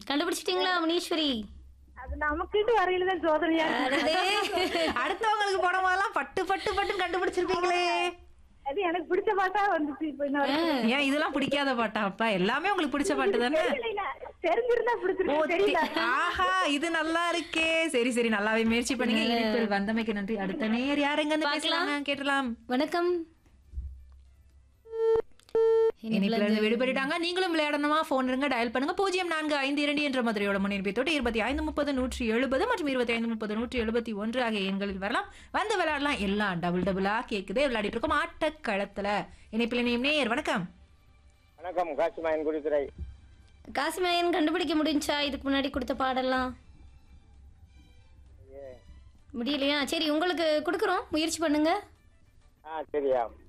கண்டுபிடிச்சிட்டீங்களா முனீஸ்வரி அது நமக்கிட்டு வரையில தான் சோதனையா இருக்கு. அடடே. அடுத்தவங்களுக்கு போடும் போதெல்லாம் பட்டு பட்டு பட்டுன்னு கண்டுபிடிச்சிருப்பீங்களே அது எனக்கு பிடிச்ச பாட்டா வந்துச்சு இப்ப இன்ன வரைக்கும். ஏன் இதெல்லாம் பிடிக்காத பாட்டா அப்பா எல்லாமே உங்களுக்கு பிடிச்ச பாட்டு தானே தெரியல, தெரிஞ்சிருந்தா ஓ, பிடிச்சிருக்கு தெரியல தெ- ஆஹா இது நல்லா இருக்கே சரி சரி நல்லாவே முயற்சி பண்ணீங்க இணைப்பில் வந்தமைக்கு நன்றி அடுத்த நேர் யாருங்க இருந்து பேசலாங்க கேட்டலாம் வணக்கம் இணைப்புல இருந்து விடுபட்டுட்டாங்க நீங்களும் விளையாடணுமா போன் இருங்க டயல் பண்ணுங்க பூஜ்ஜியம் நான்கு ஐந்து இரண்டு என்ற மதுரையோட முன்னிருப்பத்தோடு இருபத்தி ஐந்து முப்பது நூற்றி எழுபது மற்றும் இருபத்தி ஐந்து முப்பது நூற்றி எழுபத்தி ஒன்று ஆகிய எண்களில் வரலாம் வந்து விளையாடலாம் எல்லாம் டபுள் டபுளா கேக்குதே விளையாடிட்டு இருக்கோம் ஆட்டக்களத்துல இணைப்பில் இணையும் நேர் வணக்கம் வணக்கம் காசிமாயன் குடித்துறை காசிமயன் கண்டுபிடிக்க முடிஞ்சா இதுக்கு முன்னாடி கொடுத்த பாடலாம் முடியலையா சரி உங்களுக்கு கொடுக்குறோம் முயற்சி பண்ணுங்க ஆ சரியா